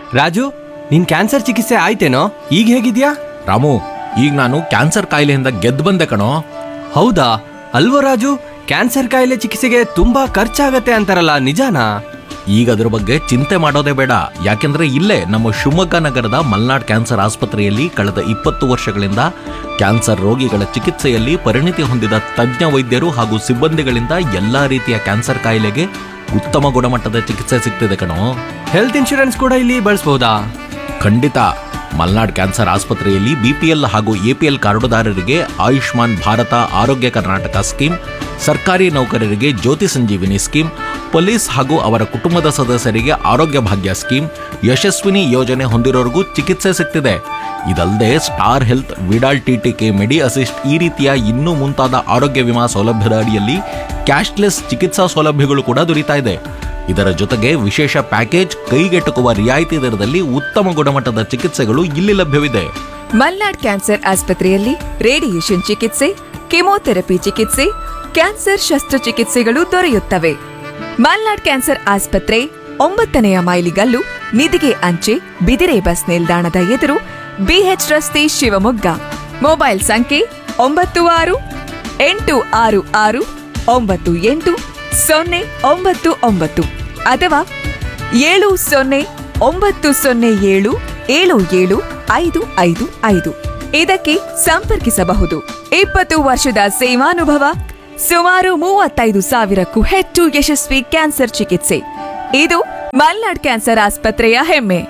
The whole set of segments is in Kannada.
ರಾಜು ನಿನ್ ಕ್ಯಾನ್ಸರ್ ಚಿಕಿತ್ಸೆ ಆಯ್ತೇನೋ ಈಗ ಹೇಗಿದ್ಯಾ ರಾಮು ಈಗ ನಾನು ಕ್ಯಾನ್ಸರ್ ಕಾಯಿಲೆಯಿಂದ ಗೆದ್ದು ಬಂದೆ ಕಣೋ ಹೌದಾ ಅಲ್ವೋ ರಾಜು ಕ್ಯಾನ್ಸರ್ ಕಾಯಿಲೆ ಚಿಕಿತ್ಸೆಗೆ ತುಂಬಾ ಖರ್ಚಾಗತ್ತೆ ಅಂತಾರಲ್ಲ ನಿಜಾನಾ ಈಗ ಅದ್ರ ಬಗ್ಗೆ ಚಿಂತೆ ಮಾಡೋದೇ ಬೇಡ ಯಾಕೆಂದ್ರೆ ಇಲ್ಲೇ ನಮ್ಮ ಶಿವಮೊಗ್ಗ ನಗರದ ಮಲ್ನಾಡ್ ಕ್ಯಾನ್ಸರ್ ಆಸ್ಪತ್ರೆಯಲ್ಲಿ ಕಳೆದ ಇಪ್ಪತ್ತು ವರ್ಷಗಳಿಂದ ಕ್ಯಾನ್ಸರ್ ರೋಗಿಗಳ ಚಿಕಿತ್ಸೆಯಲ್ಲಿ ಪರಿಣಿತಿ ಹೊಂದಿದ ತಜ್ಞ ವೈದ್ಯರು ಹಾಗೂ ಸಿಬ್ಬಂದಿಗಳಿಂದ ಎಲ್ಲಾ ರೀತಿಯ ಕ್ಯಾನ್ಸರ್ ಕಾಯಿಲೆಗೆ ಉತ್ತಮ ಗುಣಮಟ್ಟದ ಚಿಕಿತ್ಸೆ ಸಿಗ್ತಿದೆ ಕಣೋ ಹೆಲ್ತ್ ಇನ್ಶೂರೆನ್ಸ್ ಕೂಡ ಇಲ್ಲಿ ಬಳಸ್ಬೋದಾ ಖಂಡಿತ ಮಲ್ನಾಡ್ ಕ್ಯಾನ್ಸರ್ ಆಸ್ಪತ್ರೆಯಲ್ಲಿ ಬಿಪಿಎಲ್ ಹಾಗೂ ಎಪಿಎಲ್ ಕಾರ್ಡುದಾರರಿಗೆ ಆಯುಷ್ಮಾನ್ ಭಾರತ ಆರೋಗ್ಯ ಕರ್ನಾಟಕ ಸ್ಕೀಮ್ ಸರ್ಕಾರಿ ನೌಕರರಿಗೆ ಜ್ಯೋತಿ ಸಂಜೀವಿನಿ ಸ್ಕೀಮ್ ಪೊಲೀಸ್ ಹಾಗೂ ಅವರ ಕುಟುಂಬದ ಸದಸ್ಯರಿಗೆ ಆರೋಗ್ಯ ಭಾಗ್ಯ ಸ್ಕೀಮ್ ಯಶಸ್ವಿನಿ ಯೋಜನೆ ಹೊಂದಿರೋರಿಗೂ ಚಿಕಿತ್ಸೆ ಸಿಗ್ತಿದೆ ಇದಲ್ಲದೆ Star Health Vidal TTK Medi Assist ಈ ರೀತಿಯ ಇನ್ನೂ ಮುಂತಾದ ಆರೋಗ್ಯ ವಿಮಾ ಸೌಲಭ್ಯದ ಅಡಿಯಲ್ಲಿ ಕ್ಯಾಶ್ಲೆಸ್ ಚಿಕಿತ್ಸಾ ಸೌಲಭ್ಯಗಳು ಕೂಡ ದೊರೀತಾ ಇದೆ ಇದರ ಜೊತೆಗೆ ವಿಶೇಷ ಪ್ಯಾಕೇಜ್ ಕೈಗೆಟುಕುವ ರಿಯಾಯಿತಿ ದರದಲ್ಲಿ ಉತ್ತಮ ಗುಣಮಟ್ಟದ ಚಿಕಿತ್ಸೆಗಳು ಇಲ್ಲಿ ಲಭ್ಯವಿದೆ ಮಲ್ನಾಡ್ ಕ್ಯಾನ್ಸರ್ ಆಸ್ಪತ್ರೆಯಲ್ಲಿ ರೇಡಿಯೇಷನ್ ಚಿಕಿತ್ಸೆ ಕೆಮೊಥೆರಪಿ ಚಿಕಿತ್ಸೆ ಕ್ಯಾನ್ಸರ್ ಶಸ್ತ್ರಚಿಕಿತ್ಸೆಗಳು ದೊರೆಯುತ್ತವೆ ಮಲ್ನಾಡ್ ಕ್ಯಾನ್ಸರ್ ಆಸ್ಪತ್ರೆ ಒಂಬತ್ತನೆಯ ಮೈಲಿಗಲ್ಲು ನಿಧಿಗೆ ಅಂಚೆ ಬಿದಿರೆ ಬಸ್ ನಿಲ್ದಾಣದ ಎದುರು ಬಿಎಚ್ ರಸ್ತೆ ಶಿವಮೊಗ್ಗ ಮೊಬೈಲ್ ಸಂಖ್ಯೆ ಒಂಬತ್ತು ಆರು ಎಂಟು ಆರು ಆರು ಒಂಬತ್ತು ಎಂಟು ಸೊನ್ನೆ ಒಂಬತ್ತು ಒಂಬತ್ತು ಅಥವಾ ಏಳು ಸೊನ್ನೆ ಒಂಬತ್ತು ಸೊನ್ನೆ ಏಳು ಏಳು ಏಳು ಐದು ಐದು ಐದು ಇದಕ್ಕೆ ಸಂಪರ್ಕಿಸಬಹುದು ಇಪ್ಪತ್ತು ವರ್ಷದ ಸೇವಾನುಭವ ಸುಮಾರು ಮೂವತ್ತೈದು ಸಾವಿರಕ್ಕೂ ಹೆಚ್ಚು ಯಶಸ್ವಿ ಕ್ಯಾನ್ಸರ್ ಚಿಕಿತ್ಸೆ ಇದು ಮಲ್ನಾಡ್ ಕ್ಯಾನ್ಸರ್ ಆಸ್ಪತ್ರೆಯ ಹೆಮ್ಮೆ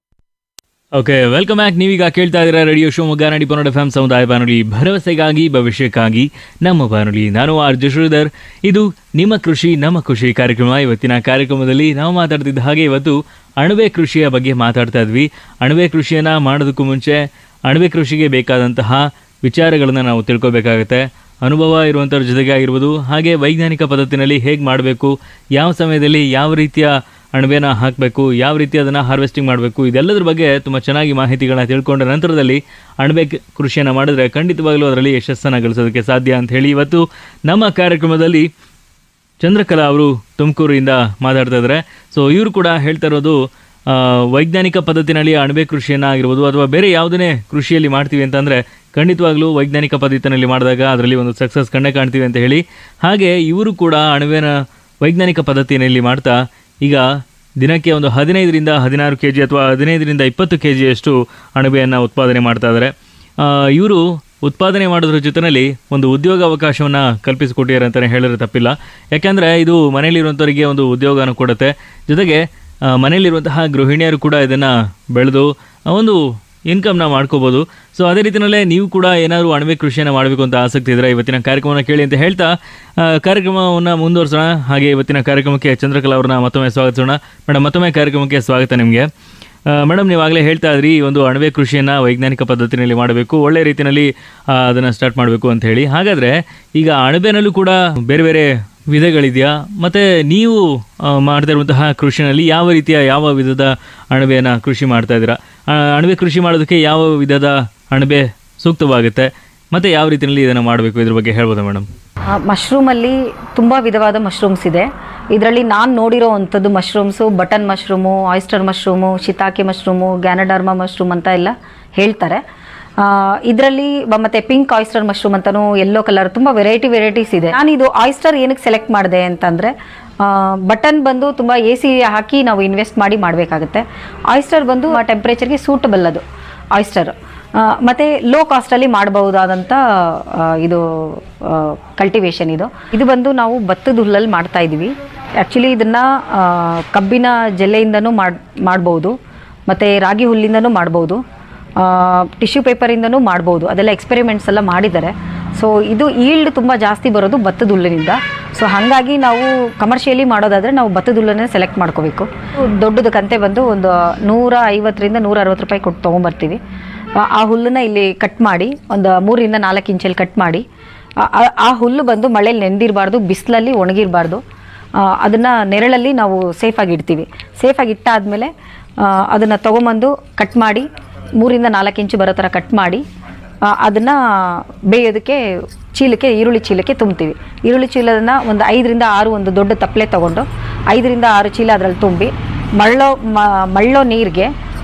ಓಕೆ ವೆಲ್ಕಮ್ ಬ್ಯಾಕ್ ನೀವೀಗ ಕೇಳ್ತಾ ಇದ್ದೀರಾ ರೇಡಿಯೋ ಶಿವಮೊಗ್ಗ ನಡಿ ಪನ್ನಡ ಎಫ್ ಸಮುದಾಯ ಬಾನುಲಿ ಭರವಸೆಗಾಗಿ ಭವಿಷ್ಯಕ್ಕಾಗಿ ನಮ್ಮ ಬಾನುಲಿ ನಾನು ಆರ್ ಜೆ ಶ್ರೀಧರ್ ಇದು ನಿಮ್ಮ ಕೃಷಿ ನಮ್ಮ ಖುಷಿ ಕಾರ್ಯಕ್ರಮ ಇವತ್ತಿನ ಕಾರ್ಯಕ್ರಮದಲ್ಲಿ ನಾವು ಮಾತಾಡ್ತಿದ್ದ ಹಾಗೆ ಇವತ್ತು ಅಣಬೆ ಕೃಷಿಯ ಬಗ್ಗೆ ಮಾತಾಡ್ತಾ ಇದ್ವಿ ಅಣಬೆ ಕೃಷಿಯನ್ನು ಮಾಡೋದಕ್ಕೂ ಮುಂಚೆ ಅಣಬೆ ಕೃಷಿಗೆ ಬೇಕಾದಂತಹ ವಿಚಾರಗಳನ್ನು ನಾವು ತಿಳ್ಕೊಬೇಕಾಗತ್ತೆ ಅನುಭವ ಇರುವಂಥವ್ರ ಜೊತೆಗೆ ಆಗಿರ್ಬೋದು ಹಾಗೆ ವೈಜ್ಞಾನಿಕ ಪದ್ಧತಿನಲ್ಲಿ ಹೇಗೆ ಮಾಡಬೇಕು ಯಾವ ಸಮಯದಲ್ಲಿ ಯಾವ ರೀತಿಯ ಅಣಬೆನ ಹಾಕಬೇಕು ಯಾವ ರೀತಿ ಅದನ್ನು ಹಾರ್ವೆಸ್ಟಿಂಗ್ ಮಾಡಬೇಕು ಇದೆಲ್ಲದ್ರ ಬಗ್ಗೆ ತುಂಬ ಚೆನ್ನಾಗಿ ಮಾಹಿತಿಗಳನ್ನ ತಿಳ್ಕೊಂಡ ನಂತರದಲ್ಲಿ ಅಣಬೆ ಕ- ಕೃಷಿಯನ್ನು ಮಾಡಿದ್ರೆ ಖಂಡಿತವಾಗಲೂ ಅದರಲ್ಲಿ ಯಶಸ್ಸನ್ನು ಗಳಿಸೋದಕ್ಕೆ ಸಾಧ್ಯ ಅಂತ ಹೇಳಿ ಇವತ್ತು ನಮ್ಮ ಕಾರ್ಯಕ್ರಮದಲ್ಲಿ ಚಂದ್ರಕಲಾ ಅವರು ತುಮಕೂರಿಂದ ಮಾತಾಡ್ತಾ ಇದ್ದಾರೆ ಸೊ ಇವರು ಕೂಡ ಹೇಳ್ತಾ ಇರೋದು ಆ, ವೈಜ್ಞಾನಿಕ ಪದ್ಧತಿನಲ್ಲಿ ಅಣಬೆ ಕೃಷಿಯನ್ನು ಆಗಿರ್ಬೋದು ಅಥವಾ ಬೇರೆ ಯಾವುದನ್ನೇ ಕೃಷಿಯಲ್ಲಿ ಮಾಡ್ತೀವಿ ಅಂತಂದರೆ ಖಂಡಿತವಾಗ್ಲೂ ವೈಜ್ಞಾನಿಕ ಪದ್ಧತಿನಲ್ಲಿ ಮಾಡಿದಾಗ ಅದರಲ್ಲಿ ಒಂದು ಸಕ್ಸಸ್ ಕಂಡೇ ಕಾಣ್ತೀವಿ ಅಂತ ಹೇಳಿ ಹಾಗೆ ಇವರು ಕೂಡ ಅಣಬೆನ ವೈಜ್ಞಾನಿಕ ಪದ್ಧತಿಯಲ್ಲಿ ಮಾಡ್ತಾ ಈಗ ದಿನಕ್ಕೆ ಒಂದು ಹದಿನೈದರಿಂದ ಹದಿನಾರು ಕೆ ಜಿ ಅಥವಾ ಹದಿನೈದರಿಂದ ಇಪ್ಪತ್ತು ಕೆ ಜಿಯಷ್ಟು ಅಣಬೆಯನ್ನು ಉತ್ಪಾದನೆ ಮಾಡ್ತಾ ಇದ್ದಾರೆ ಇವರು ಉತ್ಪಾದನೆ ಮಾಡೋದ್ರ ಜೊತೆಯಲ್ಲಿ ಒಂದು ಉದ್ಯೋಗ ಅವಕಾಶವನ್ನು ಕಲ್ಪಿಸಿಕೊಟ್ಟಿದ್ದಾರೆ ಅಂತಲೇ ಹೇಳಿದ್ರೆ ತಪ್ಪಿಲ್ಲ ಯಾಕೆಂದರೆ ಇದು ಮನೆಯಲ್ಲಿರುವಂಥವರಿಗೆ ಒಂದು ಉದ್ಯೋಗನ ಕೊಡುತ್ತೆ ಜೊತೆಗೆ ಆ, ಮನೆಯಲ್ಲಿರುವಂತಹ ಗೃಹಿಣಿಯರು ಕೂಡ ಇದನ್ನು ಬೆಳೆದು ಒಂದು ಇನ್ಕಮ್ನ ಮಾಡ್ಕೋಬೋದು ಸೊ ಅದೇ ರೀತಿಯಲ್ಲೇ ನೀವು ಕೂಡ ಏನಾದರೂ ಅಣಬೆ ಕೃಷಿಯನ್ನು ಮಾಡಬೇಕು ಅಂತ ಆಸಕ್ತಿ ಇದ್ದರೆ ಇವತ್ತಿನ ಕಾರ್ಯಕ್ರಮವನ್ನು ಕೇಳಿ ಅಂತ ಹೇಳ್ತಾ ಆ, ಕಾರ್ಯಕ್ರಮವನ್ನು ಮುಂದುವರಿಸೋಣ ಹಾಗೆ ಇವತ್ತಿನ ಕಾರ್ಯಕ್ರಮಕ್ಕೆ ಚಂದ್ರಕಲಾ ಅವ್ರನ್ನ ಮತ್ತೊಮ್ಮೆ ಸ್ವಾಗತಿಸೋಣ ಮೇಡಮ್ ಮತ್ತೊಮ್ಮೆ ಕಾರ್ಯಕ್ರಮಕ್ಕೆ ಸ್ವಾಗತ ನಿಮಗೆ ಮೇಡಮ್ ನೀವಾಗಲೇ ಹೇಳ್ತಾ ಇದ್ರಿ ಈ ಒಂದು ಅಣಬೆ ಕೃಷಿಯನ್ನು ವೈಜ್ಞಾನಿಕ ಪದ್ಧತಿನಲ್ಲಿ ಮಾಡಬೇಕು ಒಳ್ಳೆ ರೀತಿಯಲ್ಲಿ ಅದನ್ನು ಸ್ಟಾರ್ಟ್ ಮಾಡಬೇಕು ಅಂತ ಹೇಳಿ ಹಾಗಾದರೆ ಈಗ ಅಣಬೆನಲ್ಲೂ ಕೂಡ ಬೇರೆ ಬೇರೆ ವಿಧಗಳಿದೆಯಾ ಮತ್ತು ನೀವು ಆ, ಮಾಡ್ತಾ ಇರುವಂತಹ ಕೃಷಿನಲ್ಲಿ ಯಾವ ರೀತಿಯ ಯಾವ ವಿಧದ ಅಣಬೆಯನ್ನು ಕೃಷಿ ಮಾಡ್ತಾ ಇದ್ದೀರಾ ಆ, ಅಣಬೆ ಕೃಷಿ ಮಾಡೋದಕ್ಕೆ ಯಾವ ವಿಧದ ಅಣಬೆ ಸೂಕ್ತವಾಗುತ್ತೆ ಮತ್ತು ಯಾವ ರೀತಿಯಲ್ಲಿ ಇದನ್ನು ಮಾಡಬೇಕು ಇದ್ರ ಬಗ್ಗೆ ಹೇಳ್ಬೋದಾ ಮೇಡಮ್ ಮಶ್ರೂಮಲ್ಲಿ ತುಂಬ ವಿಧವಾದ ಮಶ್ರೂಮ್ಸ್ ಇದೆ ಇದರಲ್ಲಿ ನಾನು ನೋಡಿರೋ ಅಂಥದ್ದು mushrooms button mushroom oyster mushroom shiitake mushroom ganoderma mushroom ಅಂತ ಎಲ್ಲ ಹೇಳ್ತಾರೆ ಇದರಲ್ಲಿ ಮತ್ತೆ ಪಿಂಕ್ ಆಯಿಸ್ಟರ್ ಮಶ್ರೂಮ್ ಅಂತಾನು ಯೆಲ್ಲೋ ಕಲರ್ ತುಂಬ ವೆರೈಟಿ ವೆರೈಟೀಸ್ ಇದೆ ನಾನು ಇದು ಆಯಿಸ್ಟರ್ ಏನಕ್ಕೆ ಸೆಲೆಕ್ಟ್ ಮಾಡಿದೆ ಅಂತಂದರೆ ಬಟನ್ ಬಂದು ತುಂಬ ಎ ಸಿ ಹಾಕಿ ನಾವು ಇನ್ವೆಸ್ಟ್ ಮಾಡಿ ಮಾಡಬೇಕಾಗುತ್ತೆ ಆಯಿಸ್ಟರ್ ಬಂದು ಆ ಟೆಂಪ್ರೇಚರ್ಗೆ ಸೂಟಬಲ್ ಅದು ಆಯಿಸ್ಟರ್ ಮತ್ತು ಲೋ ಕಾಸ್ಟಲ್ಲಿ ಮಾಡಬಹುದಾದಂಥ ಇದು ಕಲ್ಟಿವೇಶನ್ ಇದು ಇದು ಬಂದು ನಾವು ಭತ್ತದ ಹುಲ್ಲಲ್ಲಿ ಮಾಡ್ತಾ ಇದ್ದೀವಿ ಆ್ಯಕ್ಚುಲಿ ಇದನ್ನು ಕಬ್ಬಿನ ಜಲ್ಲೆಯಿಂದನೂ ಮಾಡ್ ಮಾಡ್ಬೋದು ಮತ್ತು ರಾಗಿ ಹುಲ್ಲಿಂದನೂ ಮಾಡ್ಬೋದು ಟಿಶ್ಯೂ ಪೇಪರಿಂದನೂ ಮಾಡ್ಬೋದು ಅದೆಲ್ಲ ಎಕ್ಸ್ಪೆರಿಮೆಂಟ್ಸ್ ಎಲ್ಲ ಮಾಡಿದ್ದಾರೆ ಸೊ ಇದು ಈಲ್ಡ್ ತುಂಬ ಜಾಸ್ತಿ ಬರೋದು ಭತ್ತದ ಹುಲ್ಲಿನಿಂದ ಸೊ ಹಾಗಾಗಿ ನಾವು ಕಮರ್ಷಿಯಲಿ ಮಾಡೋದಾದರೆ ನಾವು ಭತ್ತದ ಹುಲ್ಲನ್ನೇ ಸೆಲೆಕ್ಟ್ ಮಾಡ್ಕೋಬೇಕು ದೊಡ್ಡದು ಕಂತೆ ಬಂದು ಒಂದು ನೂರ ಐವತ್ತರಿಂದ ನೂರ ಅರವತ್ತು ರೂಪಾಯಿ ಕೊಟ್ಟು ತೊಗೊಂಬರ್ತೀವಿ ಆ- ಆ ಹುಲ್ಲನ್ನ ಇಲ್ಲಿ ಕಟ್ ಮಾಡಿ ಒಂದು ಮೂರಿಂದ ನಾಲ್ಕು ಇಂಚಲ್ಲಿ ಕಟ್ ಮಾಡಿ ಆ- ಆ- ಆ ಹುಲ್ಲು ಬಂದು ಮಳೇಲಿ ನೆಂದಿರಬಾರ್ದು ಬಿಸಿಲಲ್ಲಿ ಒಣಗಿರಬಾರ್ದು ಅದನ್ನು ನೆರಳಲ್ಲಿ ನಾವು ಸೇಫಾಗಿ ಇಡ್ತೀವಿ ಸೇಫಾಗಿ ಇಟ್ಟಾದಮೇಲೆ ಅದನ್ನು ತೊಗೊಂಬಂದು ಕಟ್ ಮಾಡಿ ಮೂರಿಂದ ನಾಲ್ಕು ಇಂಚು ಬರೋ ಥರ ಕಟ್ ಮಾಡಿ ಅದನ್ನು ಬೇಯೋದಕ್ಕೆ ಚೀಲಕ್ಕೆ ಈರುಳ್ಳಿ ಚೀಲಕ್ಕೆ ತುಂಬ್ತೀವಿ ಈರುಳ್ಳಿ ಚೀಲನ ಒಂದು ಐದರಿಂದ ಆರು ಒಂದು ದೊಡ್ಡ ತಪ್ಪಲೆ ತೊಗೊಂಡು ಐದರಿಂದ ಆರು ಚೀಲ ಅದರಲ್ಲಿ ತುಂಬಿ ಮಳ್ಳೋ ಮ- ಮಳ್ಳೋ ನೀರಿಗೆ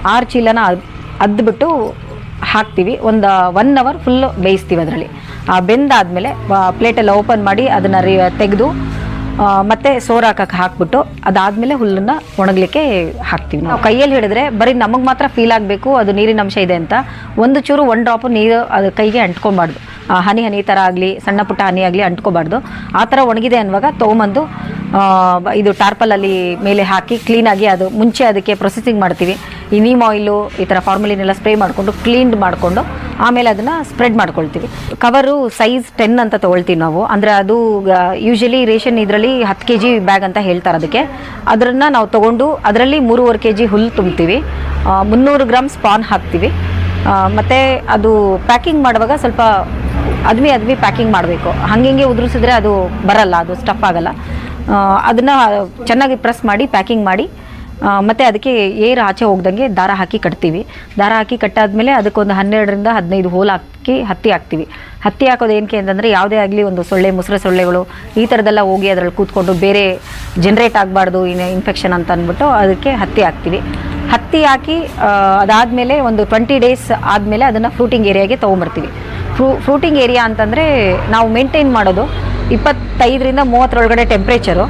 ಆರು ಚೀಲನ ಅದ್- ಅದ್ಬಿಟ್ಟು ಹಾಕ್ತೀವಿ ಒಂದು ಒನ್ ಅವರ್ ಫುಲ್ ಬೇಯಿಸ್ತೀವಿ ಅದರಲ್ಲಿ ಬೆಂದಾದಮೇಲೆ ಪ್ಲೇಟೆಲ್ಲ ಓಪನ್ ಮಾಡಿ ಅದನ್ನು ರಿ ತೆಗೆದು ಮತ್ತೆ ಸೋರ್ ಹಾಕಕ್ಕೆ ಹಾಕ್ಬಿಟ್ಟು ಅದಾದಮೇಲೆ ಹುಲ್ಲನ್ನ ಒಣಗಲಿಕ್ಕೆ ಹಾಕ್ತೀವಿ ನಾವು ಕೈಯಲ್ಲಿ ಹಿಡಿದ್ರೆ ಬರೀ ನಮಗೆ ಮಾತ್ರ ಫೀಲ್ ಆಗಬೇಕು ಅದು ನೀರಿನ ಅಂಶ ಇದೆ ಅಂತ ಒಂದು ಚೂರು ಒಂದು ಡ್ರಾಪ್ ನೀರು ಅದು ಕೈಗೆ ಅಂಟ್ಕೊಬಾರ್ದು ಆ, ಹನಿ ಹನಿ ಥರ ಆಗಲಿ ಸಣ್ಣ ಪುಟ್ಟ ಹನಿ ಆಗಲಿ ಅಂಟ್ಕೋಬಾರ್ದು ಆ ಥರ ಒಣಗಿದೆ ಅನ್ನುವಾಗ ತೊಗೊಂಬಂದು ಆ, ಬ- ಇದು ಟಾರ್ಪಲಲ್ಲಿ ಮೇಲೆ ಹಾಕಿ ಕ್ಲೀನಾಗಿ ಅದು ಮುಂಚೆ ಅದಕ್ಕೆ ಪ್ರೊಸೆಸಿಂಗ್ ಮಾಡ್ತೀವಿ ಈ ನೀಮ್ ಆಯಿಲು ಈ ಥರ ಫಾರ್ಮಲಿನ್ ಎಲ್ಲ ಸ್ಪ್ರೇ ಮಾಡಿಕೊಂಡು ಕ್ಲೀನ್ ಮಾಡಿಕೊಂಡು ಆಮೇಲೆ ಅದನ್ನು ಸ್ಪ್ರೆಡ್ ಮಾಡ್ಕೊಳ್ತೀವಿ ಕವರು ಸೈಜ್ ಟೆನ್ ಅಂತ ತೊಗೊಳ್ತೀವಿ ನಾವು ಅಂದರೆ ಅದು ಯೂಶಲಿ ರೇಷನ್ ಇದರಲ್ಲಿ ಹತ್ತು ಕೆ ಜಿ ಬ್ಯಾಗ್ ಅಂತ ಹೇಳ್ತಾರೆ ಅದಕ್ಕೆ ಅದನ್ನು ನಾವು ತೊಗೊಂಡು ಅದರಲ್ಲಿ ಮೂರುವರೆ ಕೆ ಜಿ ಹುಲ್ಲು ತುಂಬ್ತೀವಿ ಆ, ಮುನ್ನೂರು ಗ್ರಾಮ್ ಸ್ಪಾನ್ ಹಾಕ್ತೀವಿ ಆ, ಮತ್ತೆ ಅದು ಪ್ಯಾಕಿಂಗ್ ಮಾಡುವಾಗ ಸ್ವಲ್ಪ ಅದ್ವಿ ಅದ್ವಿ ಪ್ಯಾಕಿಂಗ್ ಮಾಡಬೇಕು ಹಂಗೆ ಉದುರಿಸಿದ್ರೆ ಅದು ಬರಲ್ಲ ಅದು ಸ್ಟಫ್ ಆಗಲ್ಲ ಆ, ಅದನ್ನ ಚೆನ್ನಾಗಿ ಪ್ರೆಸ್ ಮಾಡಿ ಪ್ಯಾಕಿಂಗ್ ಮಾಡಿ ಆ, ಮತ್ತೆ ಅದಕ್ಕೆ ಏರ್ ಆಚೆ ಹೋಗ್ದಂಗೆ ದಾರ ಹಾಕಿ ಕಟ್ತೀವಿ ದಾರ ಹಾಕಿ ಕಟ್ಟಾದ್ಮೇಲೆ ಅದಕ್ಕೊಂದು ಹನ್ನೆರಡರಿಂದ ಹದಿನೈದು ಹೋಲ್ ಹಾಕಿ ಹತ್ತಿ ಹಾಕ್ತೀವಿ ಹತ್ತಿ ಹಾಕೋದು ಏನಕ್ಕೆ ಅಂತಂದರೆ ಯಾವುದೇ ಆಗಲಿ ಒಂದು ಸೊಳ್ಳೆ ಮುಸ್ರೆ ಸೊಳ್ಳೆಗಳು ಈ ಥರದ್ದೆಲ್ಲ ಹೋಗಿ ಅದರಲ್ಲಿ ಕೂತ್ಕೊಂಡು ಬೇರೆ ಜನ್ರೇಟ್ ಆಗಬಾರ್ದು ಇನ್ನು ಇನ್ಫೆಕ್ಷನ್ ಅಂತ ಅಂದ್ಬಿಟ್ಟು ಅದಕ್ಕೆ ಹತ್ತಿ ಹಾಕ್ತೀವಿ ಹತ್ತಿ ಹಾಕಿ ಆ, ಅದಾದ್ಮೇಲೆ ಒಂದು ಟ್ವೆಂಟಿ ಡೇಸ್ ಆದಮೇಲೆ ಅದನ್ನು ಫ್ರೂಟಿಂಗ್ ಏರಿಯಾಗೆ ತೊಗೊಂಬರ್ತೀವಿ ಫ್ರೂ ಫ್ರೂಟಿಂಗ್ ಏರಿಯಾ ಅಂತಂದರೆ ನಾವು ಮೇಂಟೈನ್ ಮಾಡೋದು ಇಪ್ಪತ್ತೈದರಿಂದ ಮೂವತ್ತರೊಳಗಡೆ ಟೆಂಪ್ರೇಚರು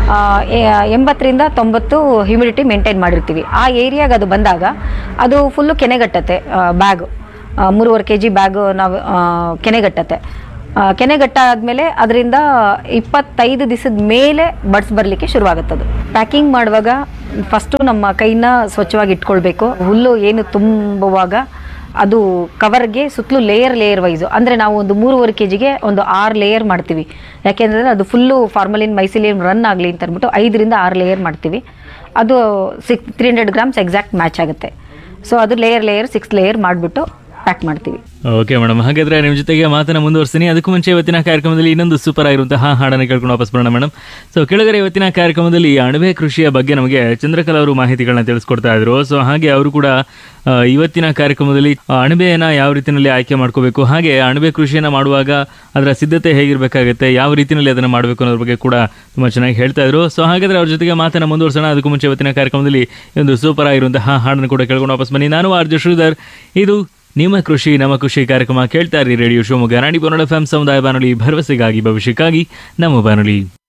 ಎಂಬತ್ತರಿಂದ ತೊಂಬತ್ತು ಹ್ಯುಮಿಡಿಟಿ ಮೇಂಟೈನ್ ಮಾಡಿರ್ತೀವಿ ಆ ಏರಿಯಾಗೆ ಅದು ಬಂದಾಗ ಅದು ಫುಲ್ಲು ಕೆನೆಗಟ್ಟತ್ತೆ ಬ್ಯಾಗು ಮೂರುವರೆ ಕೆ ಜಿ ಬ್ಯಾಗು ನಾವು ಆ, ಕೆನೆಗಟ್ಟತ್ತೆ ಆ, ಕೆನೆಗಟ್ಟಾದ್ಮೇಲೆ ಅದರಿಂದ ಇಪ್ಪತ್ತೈದು ದಿವಸದ ಮೇಲೆ ಬಡ್ಸ್ ಬರಲಿಕ್ಕೆ ಶುರುವಾಗುತ್ತದು ಪ್ಯಾಕಿಂಗ್ ಮಾಡುವಾಗ ಫಸ್ಟು ನಮ್ಮ ಕೈನ ಸ್ವಚ್ಛವಾಗಿ ಇಟ್ಕೊಳ್ಬೇಕು ಹುಲ್ಲು ಏನು ತುಂಬುವಾಗ ಅದು ಕವರ್ಗೆ ಸುತ್ತಲೂ ಲೇಯರ್ ಲೇಯರ್ ವೈಸು ಅಂದರೆ ನಾವು ಒಂದು ಮೂರುವರೆ ಕೆ ಜಿಗೆ ಒಂದು ಆರು ಲೇಯರ್ ಮಾಡ್ತೀವಿ ಯಾಕೆಂದರೆ ಅದು ಫುಲ್ಲು ಫಾರ್ಮಲಿನ್ ಮೈಸಿಲಿಯನ್ ರನ್ ಆಗಲಿ ಅಂತ ಅಂದ್ಬಿಟ್ಟು ಐದರಿಂದ ಆರು ಲೇಯರ್ ಮಾಡ್ತೀವಿ ಅದು six three hundred grams exact match ಆಗುತ್ತೆ ಸೊ ಅದು ಲೇಯರ್ ಲೇಯರ್ ಸಿಕ್ಸ್ ಲೇಯರ್ ಮಾಡಿಬಿಟ್ಟು ಪ್ಯಾಕ್ ಮಾಡ್ತೀವಿ ಓಕೆ ಮೇಡಮ್ ಹಾಗಾದ್ರೆ ನಿಮ್ಮ ಜೊತೆಗೆ ಮಾತನ್ನ ಮುಂದುವರ್ಸ್ತೀನಿ ಅದಕ್ಕೂ ಮುಂಚೆ ಇವತ್ತಿನ ಕಾರ್ಯಕ್ರಮದಲ್ಲಿ ಇನ್ನೊಂದು ಸೂಪರ್ ಆಗಿರುವಂತಹ ಹಾಡನ್ನು ಕೇಳ್ಕೊಂಡು ವಾಪಸ್ ಬರೋಣ ಮೇಡಮ್ ಸೊ ಕೆಳಗಡೆ ಇವತ್ತಿನ ಕಾರ್ಯಕ್ರಮದಲ್ಲಿ ಅಣಬೆ ಕೃಷಿಯ ಬಗ್ಗೆ ನಮಗೆ ಚಂದ್ರಕಲಾ ಅವರು ಮಾಹಿತಿಗಳನ್ನ ತಿಳಿಸ್ಕೊಡ್ತಾ ಇದ್ರು ಸೊ ಹಾಗೆ ಅವರು ಕೂಡ ಆ, ಇವತ್ತಿನ ಕಾರ್ಯಕ್ರಮದಲ್ಲಿ ಆ, ಅಣಬೆಯನ್ನ ಯಾವ ರೀತಿಯಲ್ಲಿ ಆಯ್ಕೆ ಮಾಡ್ಕೋಬೇಕು ಹಾಗೆ ಅಣಬೆ ಕೃಷಿಯನ್ನ ಮಾಡುವಾಗ ಅದರ ಸಿದ್ಧತೆ ಹೇಗಿರಬೇಕಾಗುತ್ತೆ ಯಾವ ರೀತಿಯಲ್ಲಿ ಅದನ್ನು ಮಾಡಬೇಕು ಅನ್ನೋದ್ರ ಬಗ್ಗೆ ಕೂಡ ತುಂಬಾ ಚೆನ್ನಾಗಿ ಹೇಳ್ತಾ ಇದ್ರು ಸೊ ಹಾಗಾದ್ರೆ ಅವ್ರ ಜೊತೆಗೆ ಮಾತನ್ನ ಮುಂದುವರ್ಸೋಣ ಅದಕ್ಕೂ ಮುಂಚೆ ಇವತ್ತಿನ ಕಾರ್ಯಕ್ರಮದಲ್ಲಿ ಈ ಒಂದು ಸೂಪರ್ ಆಗಿರುವಂತಹ ಹಾಡನ್ನು ಕೂಡ ಕೇಳ್ಕೊಂಡು ವಾಪಸ್ ಬನ್ನಿ ನಾನು ಆರ್ಜು ಶ್ರೀಧರ್ ಇದು ನಿಮ್ಮ ಕೃಷಿ ನಮ್ಮ ಕೃಷಿ ಕಾರ್ಯಕ್ರಮ ಕೇಳ್ತಾ ಇರಿ ರೇಡಿಯೋ ಶಿವಮೊಗ್ಗ ನಾಡಿ ಬಾನುಲಿ ಎಫ್ ಸಮುದಾಯ ಬಾನುಲಿ ಭರವಸೆಗಾಗಿ ಭವಿಷ್ಯಕ್ಕಾಗಿ ನಮ್ಮ ಬಾನುಲಿ